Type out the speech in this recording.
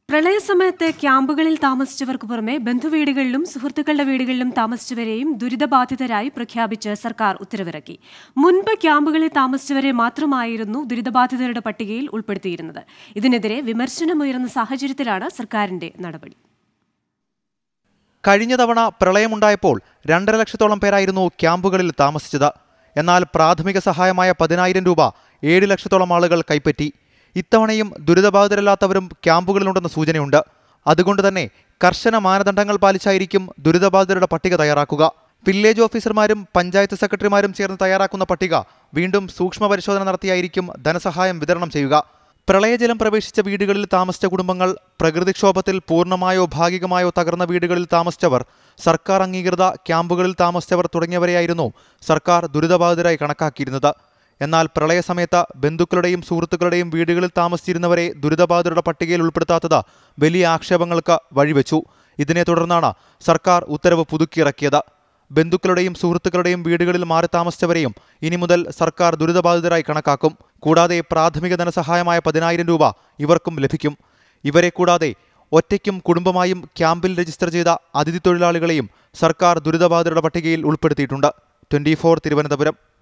പ്രളയസമയത്ത് ക്യാമ്പുകളിൽ താമസിച്ചവർക്ക് പുറമെ ബന്ധുവീടുകളിലും സുഹൃത്തുക്കളുടെ വീടുകളിലും താമസിച്ചവരെയും ദുരിതബാധിതരായി പ്രഖ്യാപിച്ച് സർക്കാർ ഉത്തരവിറക്കി മുൻപ് ക്യാമ്പുകളിൽ താമസിച്ചവരെ മാത്രമായിരുന്നു ദുരിതബാധിതരുടെ പട്ടികയിൽ ഉൾപ്പെടുത്തിയിരുന്നത് ഇതിനെതിരെ വിമർശനമുയർന്ന സാഹചര്യത്തിലാണ് സർക്കാരിന്റെ നടപടി കഴിഞ്ഞ തവണ പ്രളയമുണ്ടായപ്പോൾ രണ്ടര ലക്ഷത്തോളം പേരായിരുന്നു ക്യാമ്പുകളിൽ താമസിച്ചത് എന്നാൽ പ്രാഥമിക സഹായമായ പതിനായിരം രൂപ ഏഴ് ലക്ഷത്തോളം ആളുകൾ കൈപ്പറ്റി ഇത്തവണയും ദുരിതബാധിതരല്ലാത്തവരും ക്യാമ്പുകളിലുണ്ടെന്ന സൂചനയുണ്ട് അതുകൊണ്ട് തന്നെ കർശന മാനദണ്ഡങ്ങൾ പാലിച്ചായിരിക്കും ദുരിതബാധിതരുടെ പട്ടിക തയ്യാറാക്കുക വില്ലേജ് ഓഫീസർമാരും പഞ്ചായത്ത് സെക്രട്ടറിമാരും ചേർന്ന് തയ്യാറാക്കുന്ന പട്ടിക വീണ്ടും സൂക്ഷ്മ പരിശോധന നടത്തിയായിരിക്കും ധനസഹായം വിതരണം ചെയ്യുക പ്രളയജലം പ്രവേശിച്ച വീടുകളിൽ താമസിച്ച കുടുംബങ്ങൾ പ്രകൃതിക്ഷോഭത്തിൽ പൂർണ്ണമായോ ഭാഗികമായോ തകർന്ന വീടുകളിൽ താമസിച്ചവർ സർക്കാർ അംഗീകൃത ക്യാമ്പുകളിൽ താമസിച്ചവർ തുടങ്ങിയവരെയായിരുന്നു സർക്കാർ ദുരിതബാധിതരായി കണക്കാക്കിയിരുന്നത് എന്നാൽ പ്രളയസമയത്ത് ബന്ധുക്കളുടെയും സുഹൃത്തുക്കളുടെയും വീടുകളിൽ താമസിച്ചിരുന്നവരെ ദുരിതബാധിതരുടെ പട്ടികയിൽ ഉൾപ്പെടുത്താത്തത് വലിയ ആക്ഷേപങ്ങൾക്ക് വഴിവെച്ചു ഇതിനെ തുടർന്നാണ് സർക്കാർ ഉത്തരവ് പുതുക്കിയിറക്കിയത് ബന്ധുക്കളുടെയും സുഹൃത്തുക്കളുടെയും വീടുകളിൽ മാറി താമസിച്ചവരെയും ഇനി മുതൽ സർക്കാർ ദുരിതബാധിതരായി കണക്കാക്കും കൂടാതെ പ്രാഥമിക ധനസഹായമായ പതിനായിരം രൂപ ഇവർക്കും ലഭിക്കും ഇവരെ കൂടാതെ ഒറ്റയ്ക്കും കുടുംബമായും ക്യാമ്പിൽ രജിസ്റ്റർ ചെയ്ത അതിഥി തൊഴിലാളികളെയും സർക്കാർ ദുരിതബാധിതരുടെ പട്ടികയിൽ ഉൾപ്പെടുത്തിയിട്ടുണ്ട് ട്വന്റി തിരുവനന്തപുരം